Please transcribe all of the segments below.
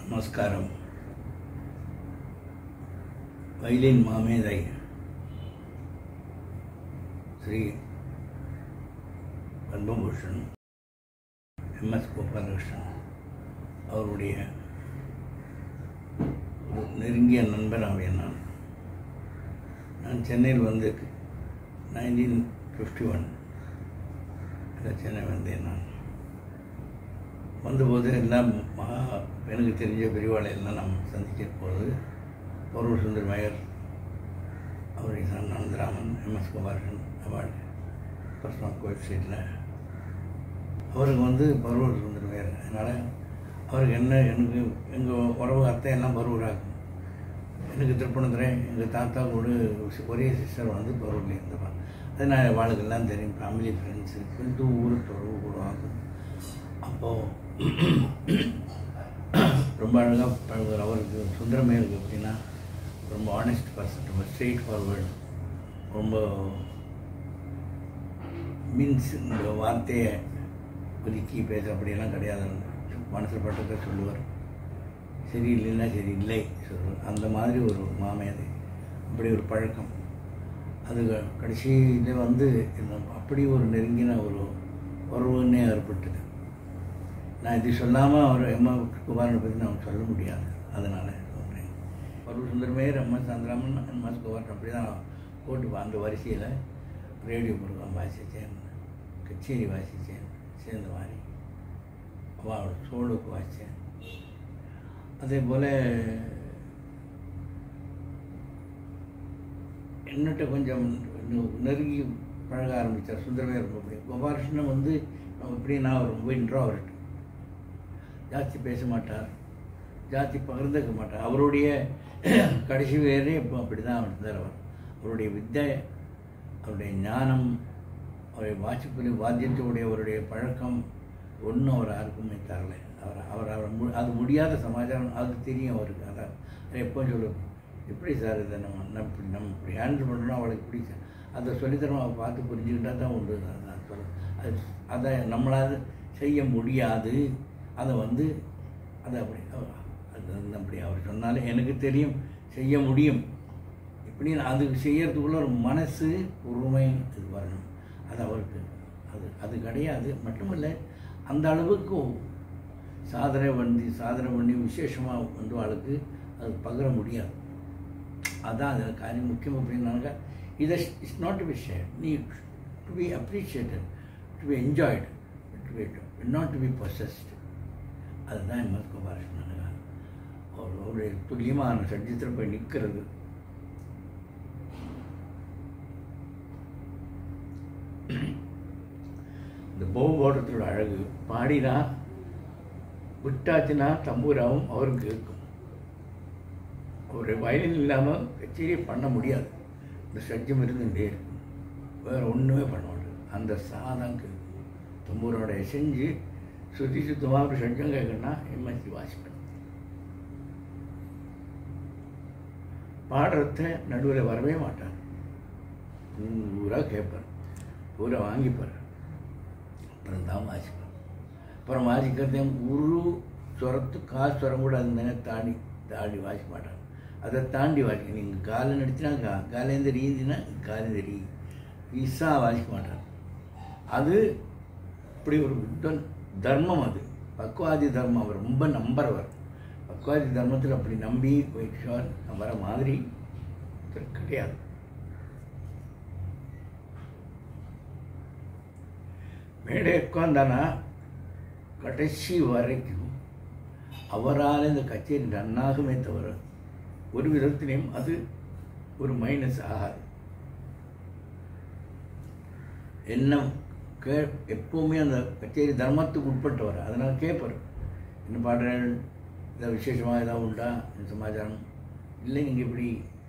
நமஸ்காரம் வைலின் மாமேதை ஸ்ரீ பத்மபூஷன் எம்எஸ் கோபாலகிருஷ்ணன் அவருடைய ஒரு நெருங்கிய நண்பனாக நான் நான் சென்னையில் வந்து நைன்டீன் ஃபிஃப்டி ஒன் சென்னை வந்தேன் நான் வந்தபோது எல்லாம் மகா எனக்கு தெரிஞ்ச பெரியவாளை எல்லாம் நாம் சந்திக்க போது பரூர் சுந்தர் மயர் அவருடைய son Anantharaman MS Kumaran award personal வெப்சைட்டில் அவருக்கு வந்து பரூர் சுந்தர் மயர் அதனால் அவருக்கு என்ன எனக்கு எங்கள் உறவு அத்தை எல்லாம் பரூராகும் எனக்கு திருப்பணத்துறை எங்கள் தாத்தா கூட ஒரே சிஸ்டர் வந்து பரூரில் இருந்தவா அது நான் வாழ்க்கெல்லாம் தெரியும் ஃபேமிலி ஃப்ரெண்ட்ஸு கொஞ்சம் ஊர் தொடர்பு கூடுவாங்க அப்போது ரொம்ப அழகாக பழகுவார் அவருக்கு சுந்தரமே இருக்குது அப்படின்னா ரொம்ப ஆனஸ்ட் பர்சன் ரொம்ப ஸ்ட்ரெயிட் ஃபார்வர்டு ரொம்ப மீன்ஸ் இந்த வார்த்தையை ஒதுக்கி பேச அப்படியெல்லாம் கிடையாது மனசில் பட்டதை சொல்லுவார் சரி இல்லைன்னா சரி இல்லை சொல்லுவார் அந்த மாதிரி ஒரு மாமையது அப்படி ஒரு பழக்கம் அது கடைசியில் வந்து அப்படி ஒரு நெருங்கின ஒரு உறவுன்னே ஏற்பட்டது நான் இது சொல்லாமல் அவர் எம்மா குமாரனை பற்றி நான் சொல்ல முடியாது அதனால் சொல்கிறேன் ஒரு சுந்தரமேர் எம்எஸ் சந்திராமன் எம்எஸ் குமாரன் அப்படி தான் போட்டு அந்த வரிசையில் ரேடியோ முருகன் வாசித்தேன் கச்சேரி வாசித்தேன் சேர்ந்த மாதிரி அவளோட சோழுக்கு வாசித்தேன் அதே போல் என்னட்ட கொஞ்சம் நெருங்கி பழக ஆரம்பித்தார் சுந்தரமே ரொம்ப அப்படி கோபாலகிருஷ்ணன் வந்து எப்படின்னா அவர் ரொம்ப இன்ட்ரோவர்ட் ஜாஸ்தி பேச மாட்டார் ஜாஸ்தி பகிர்ந்துக்க மாட்டார் அவருடைய கடைசி வேறே இப்போ அப்படி தான் இருந்தார் அவர் அவருடைய வித்தை அவருடைய ஞானம் அவருடைய வாசிப்பு வாத்தியத்தோடைய அவருடைய பழக்கம் ஒன்றும் அவர் யாருக்குமே தரல அவர் அவர் அவர் மு அது முடியாத சமாச்சாரம் அது தெரியும் அவருக்கு அதான் எப்போ சொல்லுவோம் எப்படி சார் இதை நம்ம நம்ம இப்படி நம்ம இப்படி ஹேண்டில் பண்ணுறோம் அவளுக்கு பிடிச்ச அதை சொல்லித்தரோம் அவள் பார்த்து புரிஞ்சுக்கிட்டா தான் உண்டு நான் சொல்கிறேன் அது அதை நம்மளால் செய்ய முடியாது அதை வந்து அதை அப்படி அது அப்படி அவர் சொன்னாலே எனக்கு தெரியும் செய்ய முடியும் இப்படி அது செய்யறதுக்குள்ள ஒரு மனசு பொறுமை இது வரணும் அது அவருக்கு அது அது கிடையாது மட்டுமில்லை அந்த அளவுக்கு சாதனை பண்ணி சாதனை பண்ணி விசேஷமாக வந்து ஆளுக்கு அது பகிர முடியாது அதான் அது காரியம் முக்கியம் அப்படின்னாக்கா இதை it's not to be share need to be appreciated to be enjoyed to be not to be possessed அதுதான் எம்எஸ் கோபாலகிருஷ்ணன் அவர் அவருடைய துல்லியமான சட்ஜத்தில் போய் நிற்கிறது இந்த பௌபோடத்தோட அழகு பாடினா விட்டாச்சுன்னா தம்பூராவும் அவருக்கு இருக்கும் ஒரு வயலின் இல்லாமல் கச்சேரி பண்ண முடியாது இந்த சட்ஜம் இருந்துகிட்டே இருக்கும் வேறு ஒன்றுமே பண்ண மாட்டாது அந்த சாதம் தம்பூரோட செஞ்சு சுற்றி சுத்தமாக ஒரு சட்டம் கேட்கணும்னா எம்எஸ்சி வாசிப்பேன் பாடுறத நடுவில் வரவே மாட்டார் பூரா கேட்பார் பூரா வாங்கிப்பார் அப்புறம் தான் வாசிப்பார் அப்புறம் வாசிக்கிறதே ஒரு சுரத்து காசு சுரம் கூட அந்த தாண்டி தாண்டி வாசிக்க மாட்டார் அதை தாண்டி வாசிக்க நீங்கள் காலை நடிச்சுனா கா காலேந்தரி ஈந்தினா காலேந்தரி ஈஸா வாசிக்க மாட்டார் அது இப்படி ஒரு புத்தன் தர்மம் அது பக்வாதி தர்மம் அவர் ரொம்ப நம்புறவர் பக்வாதி தர்மத்தில் அப்படி நம்பி வைஷ்வர் வர மாதிரி கிடையாது மேடை உட்காந்தானா கடைசி வரைக்கும் அவரால் இந்த கச்சேரி நன்னாகுமே தவிர ஒரு விதத்திலையும் அது ஒரு மைனஸ் ஆகாது என்ன கே எப்போவுமே அந்த கச்சேரி தர்மத்துக்கு உட்பட்டவர் அதனால் கேட்பார் என்ன பாடுறேன் ஏதாவது விசேஷமாக ஏதாவது உண்டா இந்த சமாச்சாரம் இல்லை நீங்கள் இப்படி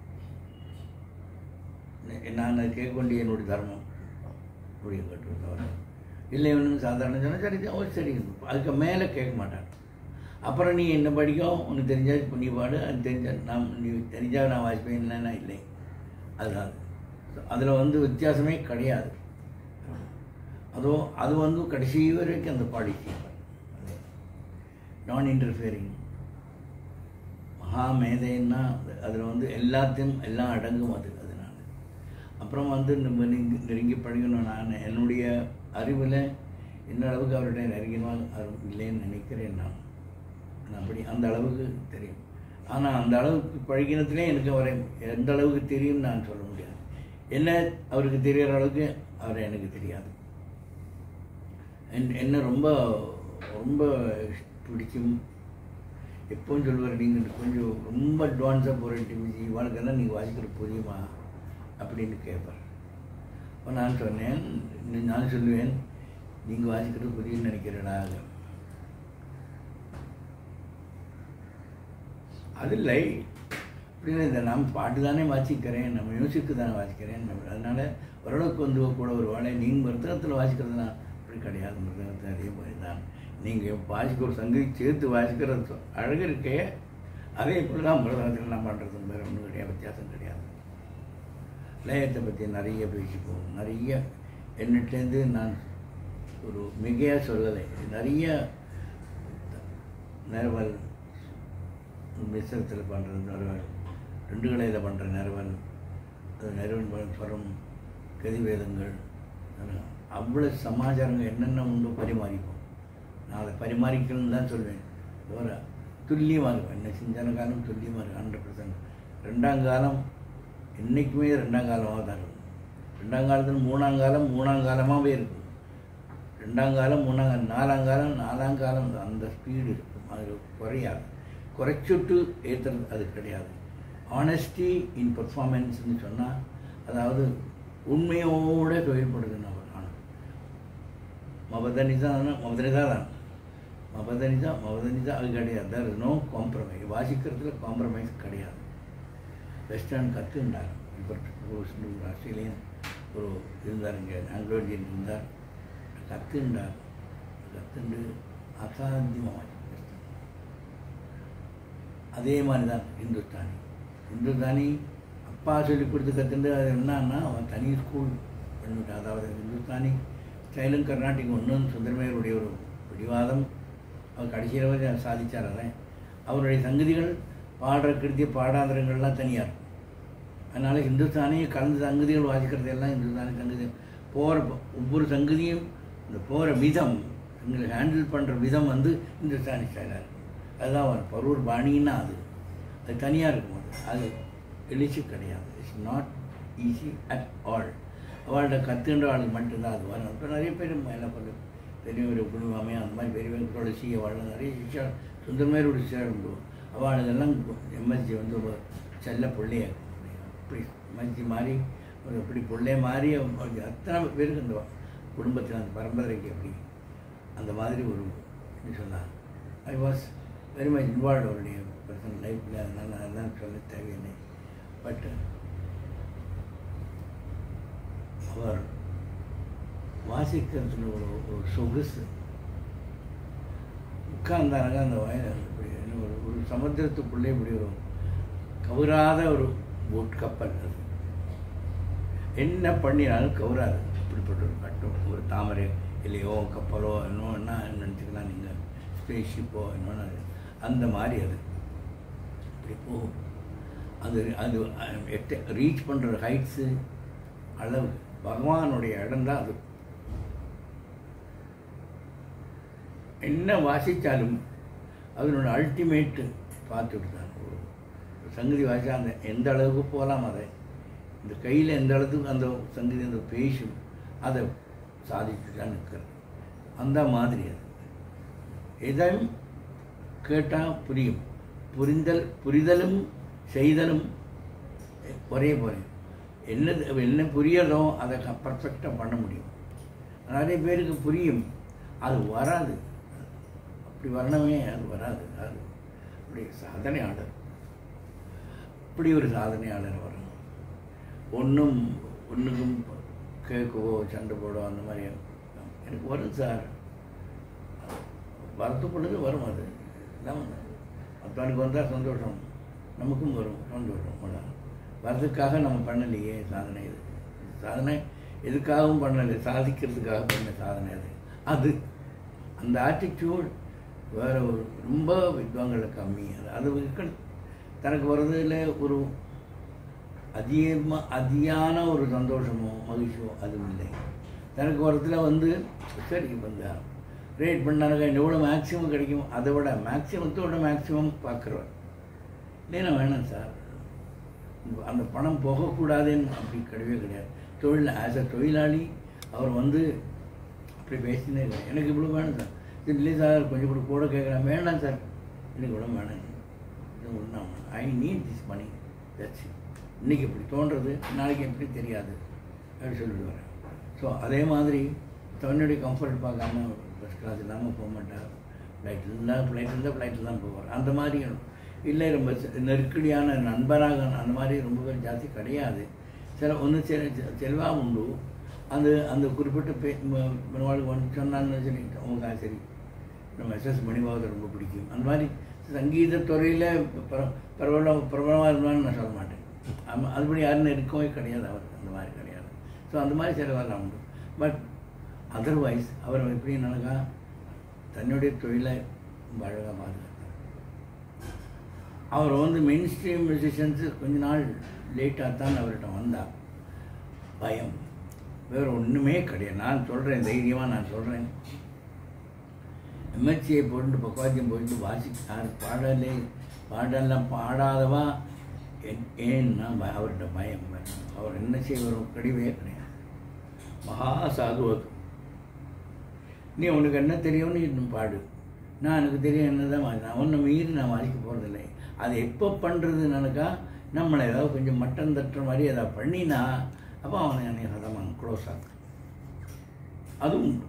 நான் கேட்க வேண்டிய என்னுடைய தர்மம் அப்படின்னு கேட்டுருந்தவர் இல்லை ஒன்றும் சாதாரண சொன்னால் சரி அவர் சரி அதுக்கு மேலே கேட்க மாட்டார் அப்புறம் நீ என்ன படிக்கும் உனக்கு தெரிஞ்சா இப்போ நீ பாடு அது தெரிஞ்சா நான் நீ தெரிஞ்சால் நான் வாசிப்பேன் இல்லைன்னா இல்லை அதுதான் அதில் வந்து வித்தியாசமே கிடையாது அதுவும் அது வந்து கடைசி வரைக்கும் அந்த பாடி நான் இன்டர்ஃபியரிங் மகா மேதைன்னா அதில் வந்து எல்லாத்தையும் எல்லாம் அடங்கும் அது அதனால அப்புறம் வந்து நம்ம நெருங்கி நெருங்கி பழகணும் நான் என்னுடைய அறிவில் என்ன அளவுக்கு அவர்கிட்ட நெருங்கினால் அது இல்லைன்னு நினைக்கிறேன் நான் நான் அப்படி அந்த அளவுக்கு தெரியும் ஆனால் அந்த அளவுக்கு பழகினத்திலே எனக்கு அவரை எந்த அளவுக்கு தெரியும்னு நான் சொல்ல முடியாது என்ன அவருக்கு தெரிகிற அளவுக்கு அவரை எனக்கு தெரியாது என்- என்ன ரொம்ப ரொம்ப பிடிக்கும் எப்பவும் சொல்லுவார் நீங்கள் கொஞ்சம் ரொம்ப அட்வான்ஸாக போகிற டிவிஜி இவனுக்கெல்லாம் நீங்கள் வாசிக்கிறது புரியுமா அப்படின்னு கேட்பார் அப்போ நான் சொன்னேன் நீ- நான் சொல்லுவேன் நீங்கள் வாசிக்கிறது புரியும்னு நினைக்கிறடா அது இல்லை அப்படின்னு இந்த நான் பாட்டு தானே வாசிக்கிறேன் நம்ம மியூசிக்கு தானே வாசிக்கிறேன் நம்ம அதனால் ஓரளவுக்கு வந்து கூட ஒரு வேலை நீங்கள் மிருதகத்தில் வாசிக்கிறதுனா அப்படி கிடையாது மிருதகத்தில் அதே மாதிரி தான் நீங்கள் வாசிக்க ஒரு சங்கீதி சேர்த்து வாசிக்கிறது சொ- அழகு இருக்கே அதே போல் தான் மிருதகத்தில் நான் பண்ணுறது வேறு ஒன்றும் கிடையாது வித்தியாசம் கிடையாது லயத்தை பற்றி நிறைய பேசிப்போம் நிறைய என்னட்டேருந்து நான் ஒரு மிகையாக சொல்லலை நிறைய நிறவல் மிஸ்ரத்தில் பண்ணுறது நிறவல் ரெண்டு கலையில் பண்ணுற நிறவல் அது நிறவன் ப- ஸ்வரம் கதிவேதங்கள் அதெல்லாம் அவ்வளோ சமாச்சாரங்கள் என்னென்ன உண்டோ பரிமாறிப்போம் நான் அதை பரிமாறிக்கணும்னு தான் சொல்வேன் தவிர துல்லியமாக இருக்கும் என்ன செஞ்சான காலம் துல்லியமாக இருக்கும் ஹண்ட்ரட் பர்சன்ட் ரெண்டாம் காலம் என்றைக்குமே ரெண்டாம் காலமாக தான் இருக்கும் ரெண்டாம் காலத்தில் மூணாம் காலம் மூணாம் காலமாகவே இருக்கும் ரெண்டாம் காலம் மூணாம் காலம் நாலாம் காலம் நாலாம் காலம் அந்த ஸ்பீடு இருக்கும் அது குறையாது குறைச்சுட்டு ஏற்றுறது அது கிடையாது ஆனஸ்டி இன் பர்ஃபார்மன்ஸ்னு சொன்னால் அதாவது உண்மையோட தொழில்படுதுன்னு அவர் ஆணும் மபதனிதா மபதனிதா தான் மபதனிதா மபதனிதா அது கிடையாது தர் இஸ் நோ காம்ப்ரமைஸ் வாசிக்கிறதுல காம்ப்ரமைஸ் கிடையாது வெஸ்டர்ன் கற்றுண்டார் இப்போ ஒரு ஆஸ்திரேலியன் ஒரு இருந்தார் இங்கே ஆங்கிலோ இந்தியன் இருந்தார் கற்றுண்டார் கற்றுண்டு அசாத்தியமாக அதே மாதிரி தான் இந்துஸ்தானி இந்துஸ்தானி அப்பா சொல்லி கொடுத்து கற்றுண்டு அது என்னன்னா அவன் தனி ஸ்கூல் பண்ணிவிட்டான் அதாவது இந்துஸ்தானி ஸ்டைலும் கர்நாடிக் ஒன்றும் சுந்தரமேருடைய ஒரு பிடிவாதம் அவர் கடைசியில் வரை சாதிச்சார் அதான் அவருடைய சங்கதிகள் பாடுற கிருத்திய பாடாந்திரங்கள்லாம் தனியாக இருக்கும் அதனால் இந்துஸ்தானி கலந்து சங்கதிகள் வாசிக்கிறது எல்லாம் இந்துஸ்தானி சங்கதி போகிற ஒவ்வொரு சங்கதியும் இந்த போகிற விதம் எங்களை ஹேண்டில் பண்ணுற விதம் வந்து இந்துஸ்தானி ஸ்டைலாக இருக்கும் அதுதான் ஒரு பரூர் பாணின்னா அது அது தனியாக இருக்கும் அது அது எளிச்சு கிடையாது it's not easy at all அவள்கிட்ட கற்றுன்ற ஆளுக்கு மட்டும்தான் அது வரும் இப்போ நிறைய பேர் மேலே பண்ணு பெரியவர் குழுவாமே அந்த மாதிரி பெரிய துளசி அவள் நிறைய சிஷா சுந்தரமேரோட சிஷா உண்டு அவளுக்கெல்லாம் எம்எஸ்ஜி வந்து ஒரு செல்ல பிள்ளைய அப்படி எம்எஸ்ஜி மாதிரி ஒரு அப்படி பிள்ளைய மாதிரி அவங்க அத்தனை பேருக்கு அந்த குடும்பத்தில் அந்த பரம்பரைக்கு அப்படி அந்த மாதிரி ஒரு எப்படி சொல்லலாம் I was very much involve அவருடைய பர்சனல் லைஃப்பில் அதனால் அதெல்லாம் சொல்ல தேவையில்லை பட் அவர் வாசிக்கிறதுல ஒரு ஒரு சொகுசு உட்கார்ந்தாங்க அந்த வயல் இப்படி என்ன ஒரு ஒரு சமுத்திரத்துக்குள்ளே இப்படி ஒரு கவுராத ஒரு போட் கப்பல் அது என்ன பண்ணினாலும் கவுராது இப்படிப்பட்ட ஒரு கட்டம் ஒரு தாமரை இல்லையோ கப்பலோ இன்னும் என்ன நினச்சிக்கலாம் நீங்கள் ஸ்பேஸ் ஷிப்போ இன்னொன்று அந்த மாதிரி அது இப்படி போகும் அது அது எட்ட ரீச் பண்ணுற ஹைட்ஸு அளவு பகவானுடைய இடம் தான் அது என்ன வாசித்தாலும் அதனோட அல்டிமேட்டு பார்த்துட்டு தான் ஒரு ஒரு சங்கதி வாசித்தா அந்த எந்த அளவுக்கு போகலாம் அதை இந்த கையில் எந்த அளவுக்கு அந்த சங்கதி அந்த பேசும் அதை சாதிச்சு தான் நிற்கிறது அந்த மாதிரி அது எதையும் கேட்டால் புரியும் புரிந்தல் புரிதலும் செய்தலும் ஒரே போல என்ன என்ன புரியறதோ அதை பர்ஃபெக்டாக பண்ண முடியும் நிறைய பேருக்கு புரியும் அது வராது அப்படி வரணுமே அது வராது அது அப்படி சாதனையாளர் இப்படி ஒரு சாதனையாளர் வரணும் ஒன்றும் ஒன்றுக்கும் கேட்கவோ சண்டை போடவோ அந்த மாதிரி எனக்கு வரும் சார் வருத்தப்படுது வரும் அது இல்லாமல் மற்றவனுக்கு வந்தால் சந்தோஷம் நமக்கும் வரும் சந்தோஷம் அவ்வளோ வர்றதுக்காக நம்ம பண்ணலையே சாதனை இது சாதனை எதுக்காகவும் பண்ணலை சாதிக்கிறதுக்காக பண்ண சாதனை அது அது அந்த ஆட்டிடியூட் வேற ஒரு ரொம்ப வித்வாங்களை கம்மி அது அது இருக்கணும் தனக்கு வர்றதுல ஒரு அதிகமாக அதியான ஒரு சந்தோஷமோ மகிழ்ச்சியோ அதுவும் இல்லை தனக்கு வரத்துல வந்து சரி இந்த ரேட் பண்ணாங்க எவ்வளோ மேக்ஸிமம் கிடைக்கும் அதை விட மேக்ஸிமத்தோட மேக்ஸிமம் பார்க்குறவர் இல்லைன்னா வேணாம் சார் அந்த பணம் போகக்கூடாதுன்னு அப்படி கிடையவே கிடையாது தொழில் ஆஸ் அ தொழிலாளி அவர் வந்து அப்படி பேசினே இல்லை எனக்கு இவ்வளோ வேணும் சார் இது இல்லை சார் கொஞ்சம் கூட கூட கேட்குறேன் வேண்டாம் சார் எனக்கு இவ்வளோ வேணும் இது ஒன்றும் I need this money that's இன்றைக்கி இப்படி தோன்றது நாளைக்கு எப்படி தெரியாது அப்படி சொல்லிட்டு வரேன் ஸோ அதே மாதிரி தன்னுடைய கம்ஃபர்ட் பார்க்காம ஃபஸ்ட் கிளாஸ் இல்லாமல் போக மாட்டார் ஃப்ளைட் இருந்தால் ஃப்ளைட் இருந்தால் ஃப்ளைட்டில் தான் போவார் அந்த மாதிரி இல்லை ரொம்ப நெருக்கடியான நண்பராக அந்த மாதிரி ரொம்ப பேர் ஜாஸ்தி கிடையாது சில ஒன்று செல் செல்வா உண்டு அந்த அந்த குறிப்பிட்ட பே மறுநாள் ஒன்று சொன்னான்னு சரி அவங்க சரி நம்ம எஸ்எஸ் மணிபாவத்தை ரொம்ப பிடிக்கும் அந்த மாதிரி சங்கீத துறையில் பிரபல பிரபலமாக இருந்தான்னு நான் சொல்ல மாட்டேன் ஆமாம் அதுபடி யாருன்னு இருக்கவே கிடையாது அவர் அந்த மாதிரி கிடையாது ஸோ அந்த மாதிரி சிலவெல்லாம் உண்டு பட் அதர்வைஸ் அவர் எப்படி நடக்கா தன்னுடைய தொழிலை ரொம்ப அழகாக பாதுகாத்தார் அவர் வந்து மெயின் ஸ்ட்ரீம் மியூசிஷியன்ஸு கொஞ்ச நாள் லேட்டாக தான் அவர்கிட்ட வந்தார் பயம் வேறு ஒன்றுமே கிடையாது நான் சொல்கிறேன் தைரியமாக நான் சொல்கிறேன் எம்எச்சியை போட்டு பக்கவாத்தியம் போயிட்டு வாசிக்கார் பாடலே பாடலாம் பாடாதவா ஏன்னா அவர்கிட்ட பயம் அவர் என்ன செய்வார் கிடையவே கிடையாது மகா சாதுவது நீ உனக்கு என்ன தெரியும்னு இன்னும் பாடு நான் எனக்கு தெரியும் என்ன தான் நான் ஒன்று மீறி நான் வாசிக்க போகிறதில்லை அது எப்போ பண்ணுறதுனாக்கா நம்மளை ஏதாவது கொஞ்சம் மட்டன் தட்டுற மாதிரி ஏதாவது பண்ணினா அப்போ அவனை என்னை சதமாக க்ளோஸ் ஆகும் அதுவும் உண்டு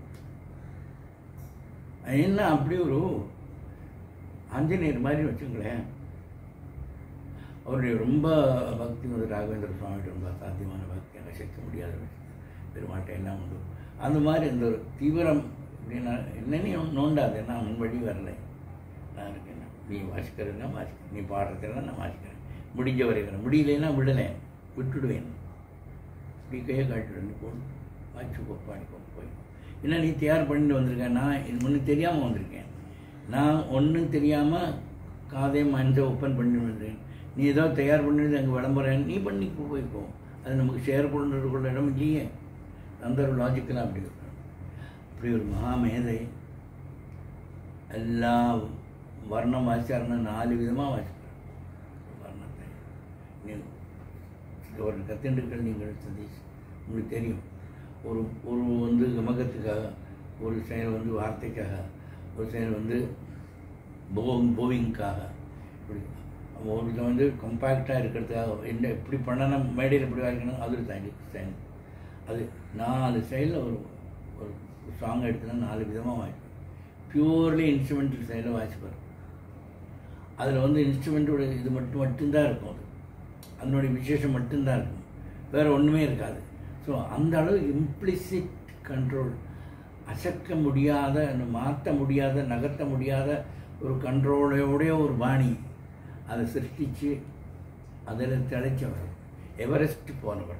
என்ன அப்படி ஒரு ஆஞ்சநேயர் மாதிரி வச்சுங்களேன் அவருடைய ரொம்ப பக்தி வந்து ராகவேந்திர சுவாமிகிட்ட ரொம்ப சாத்தியமான பக்தி அங்கே சேர்க்க முடியாத பெருமாட்டை எல்லாம் உண்டு அந்த மாதிரி இந்த ஒரு தீவிரம் அப்படின்னா என்னென்னையும் நோண்டாது நான் உன் வழி வரலை நான் இருக்கேன் நீ வாசிக்கிறதுனா வாசிக்க நீ பாடுறதெல்லாம் நான் வாசிக்கிறேன் முடிஞ்ச வரைக்கிறேன் முடியலைன்னா விடலை விட்டுடுவேன் இப்படி கையை காட்டிடுவேன் நீ போடு வாசிச்சுக்கோ பாடிக்கோ போய் இல்லை நீ தயார் பண்ணிட்டு வந்திருக்கேன் நான் இது ஒன்றும் தெரியாமல் வந்திருக்கேன் நான் ஒன்றும் தெரியாமல் காதே மனசை ஓப்பன் பண்ணி வந்தேன் நீ ஏதோ தயார் பண்ணிட்டு அங்கே விளம்புறேன் நீ பண்ணி போய்க்கோ அது நமக்கு ஷேர் பண்ணுறதுக்குள்ள இடம் இல்லையே அந்த ஒரு லாஜிக்கலாக அப்படி இருக்கும் அப்படி ஒரு மகாமேதை எல்லா வர்ணம் வாசிச்சாருன்னா நாலு விதமாக வாசிக்கிறார் வர்ணத்தை நீ ஒரு கத்துண்டுக்கள் நீங்கள் சதீஷ் உங்களுக்கு தெரியும் ஒரு ஒரு வந்து கமகத்துக்காக ஒரு செயல் வந்து வார்த்தைக்காக ஒரு செயல் வந்து போவிங் போவிங்காக இப்படி ஒருத்தன் வந்து கம்பேக்டாக இருக்கிறதுக்காக என்ன எப்படி பண்ணணும் மேடையில் எப்படி வாய்க்கணும் அது ஒரு தனி செயல் அது நாலு சைடில் ஒரு ஒரு சாங் எடுத்துனா நாலு விதமாக வாய்க்கும் பியூர்லி இன்ஸ்ட்ருமெண்டல் சைடில் வாசிப்பார் அதில் வந்து இன்ஸ்ட்ருமெண்ட்டோட இது மட்டும் மட்டும்தான் இருக்கும் அது அதனுடைய விசேஷம் மட்டும்தான் இருக்கும் வேறு ஒன்றுமே இருக்காது ஸோ அந்த அளவு இம்ப்ளிசிட் கண்ட்ரோல் அசக்க முடியாத மாற்ற முடியாத நகர்த்த முடியாத ஒரு கண்ட்ரோலோடைய ஒரு பாணி அதை சிருஷ்டித்து அதில் திளைச்சவர் எவரெஸ்ட் போனவர்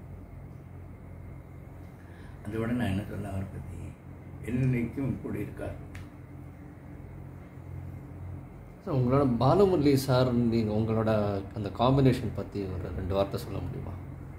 அதை விட நான் என்ன சொல்ல அவரை பற்றி என்னைக்கும் கூட இருக்கார் சார் உங்களோட பாலமுரளி சார் நீங்கள் உங்களோட அந்த காம்பினேஷன் பற்றி ஒரு ரெண்டு வார்த்தை சொல்ல முடியுமா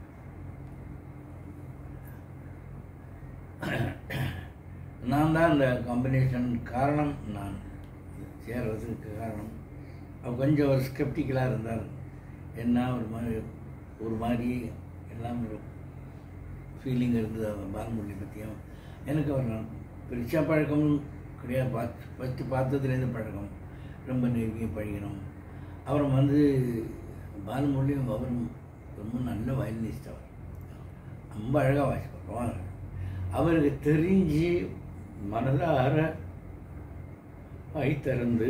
நான் தான் அந்த காம்பினேஷன் காரணம் நான் சேர்றதுக்கு காரணம் அவர் கொஞ்சம் ஒரு ஸ்கெப்டிக்கலாக இருந்தார் என்ன ஒரு மாதிரி ஒரு மாதிரி எல்லாம் ஒரு ஃபீலிங் இருந்தது அவர் பாலமுரளி பற்றியும் எனக்கு அவர் நான் பெருசாக பழக்கமும் கிடையாது பார்த்து ஃபஸ்ட்டு பார்த்ததுலேருந்து பழக்கம் ரொம்ப நெருங்கி பழகினோம் அப்புறம் வந்து பாலமுரளியும் அவரும் ரொம்ப நல்ல வயலினிஸ்ட் அவர் ரொம்ப அழகாக வாசிப்பார் அவருக்கு தெரிஞ்சு மனதார வாய் திறந்து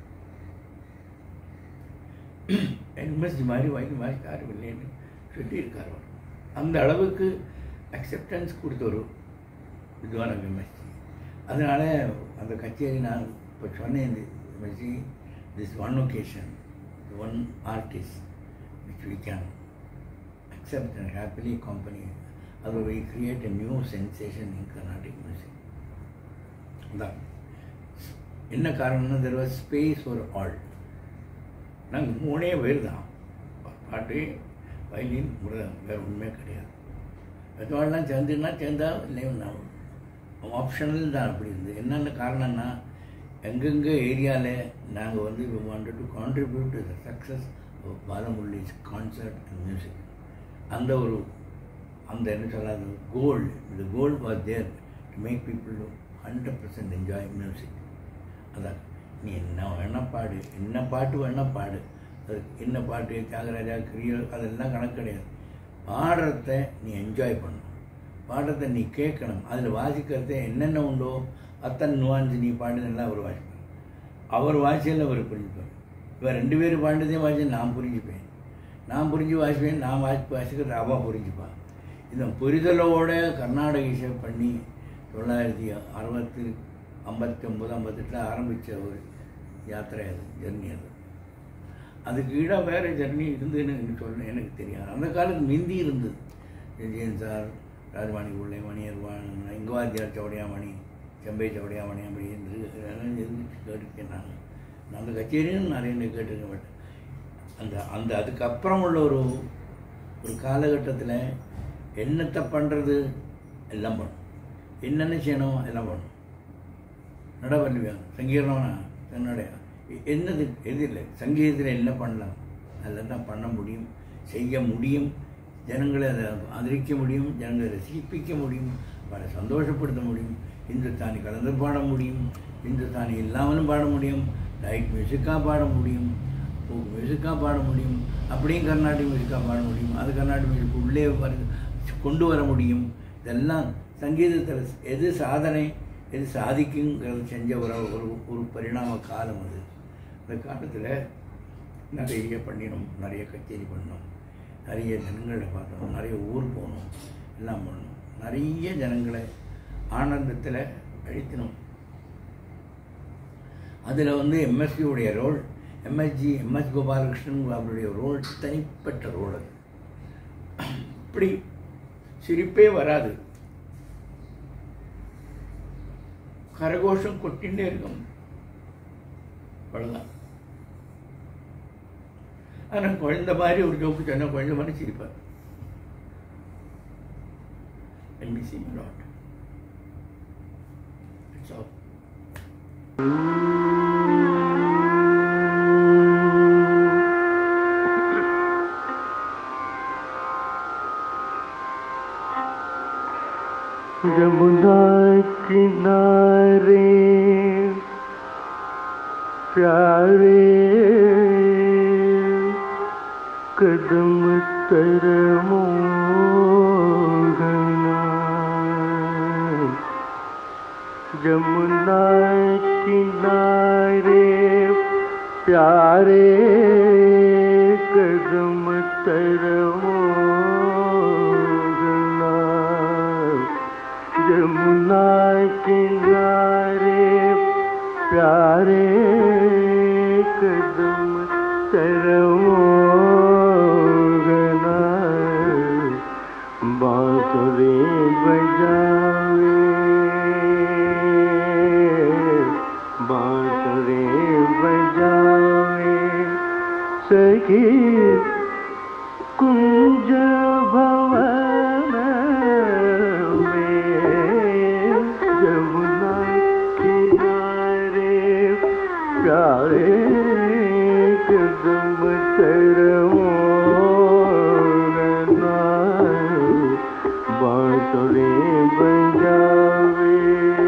எம்எஸ்டி மாதிரி வாங்கி மாதிரி யாரும் இல்லைன்னு சொல்லியிருக்கார் அவர் அந்த அளவுக்கு அக்செப்டன்ஸ் கொடுத்தவர் வித்வான எம்எஸ்டி அதனால் அந்த கச்சேரி நான் இப்போ சொன்னேன் இந்த MSG this one occasion one artist which we can accept and happily company அது we create a new sensation in Carnatic music தான் என்ன காரணம்னா there was space for all நாங்கள் மூணே பேர் தான் பாட்டு வயலின் மிருதம் வேறு ஒன்றுமே கிடையாது பெற்றவாள்லாம் சேர்ந்துன்னா சேர்ந்தா இல்லை ஆப்ஷனல் தான் அப்படி இருந்தது என்னென்ன காரணம்னா எங்கெங்கே ஏரியாவில் நாங்கள் வந்து wanted to contribute to the success Balamurali's concert and music அந்த ஒரு அந்த என்ன சொல்லாத கோல் இந்த goal was there to make people hundred percent enjoy music அதான் நீ என்ன வேணா பாடு என்ன பாட்டு வேணா பாடு அது என்ன பாட்டு தியாகராஜா கிரியல் அதெல்லாம் கணக்கு கிடையாது பாடுறத நீ என்ஜாய் பண்ணணும் பாடுறத நீ கேட்கணும் அதில் வாசிக்கிறத என்னென்ன உண்டோ அத்தனை நுவாஞ்சு நீ பாடுனெல்லாம் அவர் வாசிப்பார் அவர் வாசியில் அவர் புரிஞ்சுப்பார் இவர் ரெண்டு பேரும் பாண்டதையும் வாசி நான் புரிஞ்சுப்பேன் நான் புரிஞ்சு வாசிப்பேன் நான் வாசி வாசிக்கிறது அவள் புரிஞ்சுப்பான் இந்த புரிதலோட கர்நாடக இசை பண்ணி தொள்ளாயிரத்தி அறுபத்தி ஐம்பத்தி ஒம்பது ஐம்பத்தெட்டில் ஆரம்பித்த ஒரு யாத்திரை அது ஜெர்னி அது அதுக்கு ஈடாக வேறு ஜெர்னி இருந்துன்னு எனக்கு சொல்ல எனக்கு தெரியாது அந்த காலத்து மிந்தி இருந்தது விஜயன் சார் ராஜவாணி பிள்ளை மணியர் இங்குவாத்தியார் சவடியாமணி செம்பை சவடியாமணி அப்படி இருந்து இதெல்லாம் இருந்துச்சு கேட்டிருக்கேன் நான் நான் அந்த கச்சேரியும் நிறைய கேட்டிருக்க மாட்டேன் அந்த அந்த அதுக்கப்புறம் உள்ள ஒரு ஒரு காலகட்டத்தில் என்னத்தை பண்ணுறது எல்லாம் பண்ணும் என்னென்ன செய்யணும் எல்லாம் பண்ணும் நடவல்லியா சங்கீதம்னா என்னுடைய என்னது எது இல்லை சங்கீதத்தில் என்ன பண்ணலாம் அதில் தான் பண்ண முடியும் செய்ய முடியும் ஜனங்களை அதை ஆதரிக்க முடியும் ஜனங்களை ரசிப்பிக்க முடியும் அவரை சந்தோஷப்படுத்த முடியும் இந்துஸ்தானி கலந்து பாட முடியும் இந்துஸ்தானி இல்லாமலும் பாட முடியும் லைட் மியூசிக்காக பாட முடியும் ஃபோக் மியூசிக்காக பாட முடியும் அப்படியும் கர்நாடிக் மியூசிக்காக பாட முடியும் அது கர்நாடிக் மியூசிக் உள்ளே வர கொண்டு வர முடியும் இதெல்லாம் சங்கீதத்தில் எது சாதனை எது சாதிக்குங்கிறது செஞ்ச ஒரு ஒரு ஒரு பரிணாம காலம் அது அந்த காலத்தில் நிறைய பண்ணினோம் நிறைய கச்சேரி பண்ணோம் நிறைய ஜனங்களை பார்த்தோம் நிறைய ஊர் போனோம் எல்லாம் பண்ணோம் நிறைய ஜனங்களை ஆனந்தத்தில் அழித்தினோம் அதில் வந்து எம்எஸ்சியுடைய ரோல் எம்எஸ்ஜி எம்எஸ் கோபாலகிருஷ்ணன் அவருடைய ரோல் தனிப்பட்ட ரோல் அது இப்படி சிரிப்பே வராது கரகோஷம் கொட்டிகிட்டே இருக்கும் அவ்வளோதான் ஆனால் குழந்த மாதிரி ஒரு ஜோக்கு சொன்னால் குழந்த மாதிரி சிரிப்பார் and miss him a lot. That's all. Yamuna किनारे प्यारे कदम तर मोहना यमुना किनारे प्यारे कदम तर मोहना यमुना किनारे प्यारे कदम तरमोगना बांसुरी बजावे बांसुरी बजावे सखी कुंज भवन में यमुना किनारे प्यारे कदम तरमोगना बांसुरी बजावे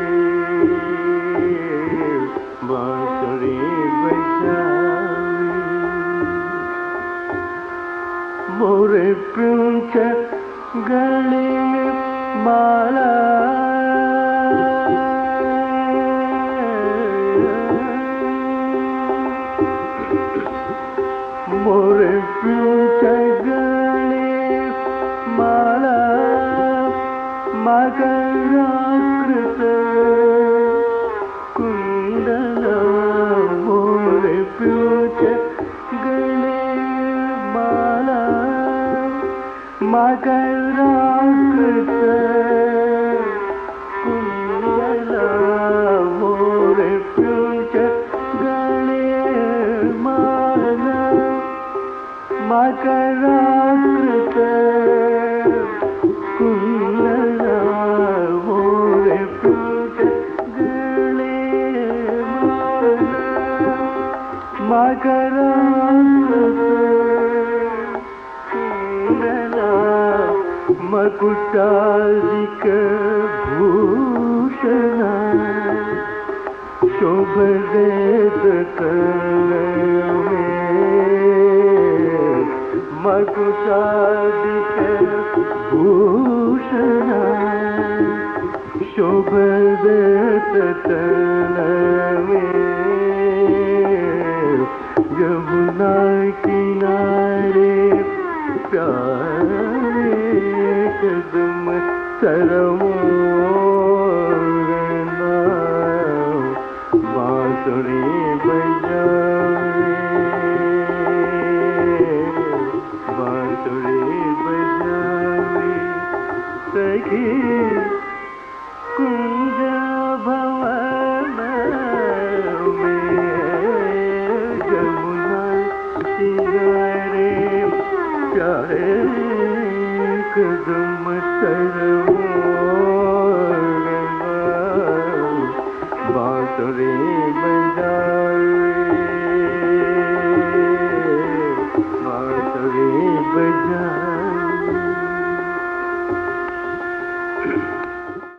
बांसुरी बजावे मोरे पूछ गले माला मोरे पूछ गले माला मकराकृत कुंडल मोरे पूछ गले माला मकराकृत कुंडल मोरे पूछ गले माला मकराकृत कुल्लल मोरे पूज गले मकराकृत कुल्लल मकुटालिक भूषण शोभदेत मकुटादिक भूषण शोभदेत यमुना किनारे प्यारे कदम सरमोरना बांसुरी बजावे बांसुरी बजावे सखी कुंज भवन में जमुना किनारे प्यारे कदम सरमोरना बांसुरी बजा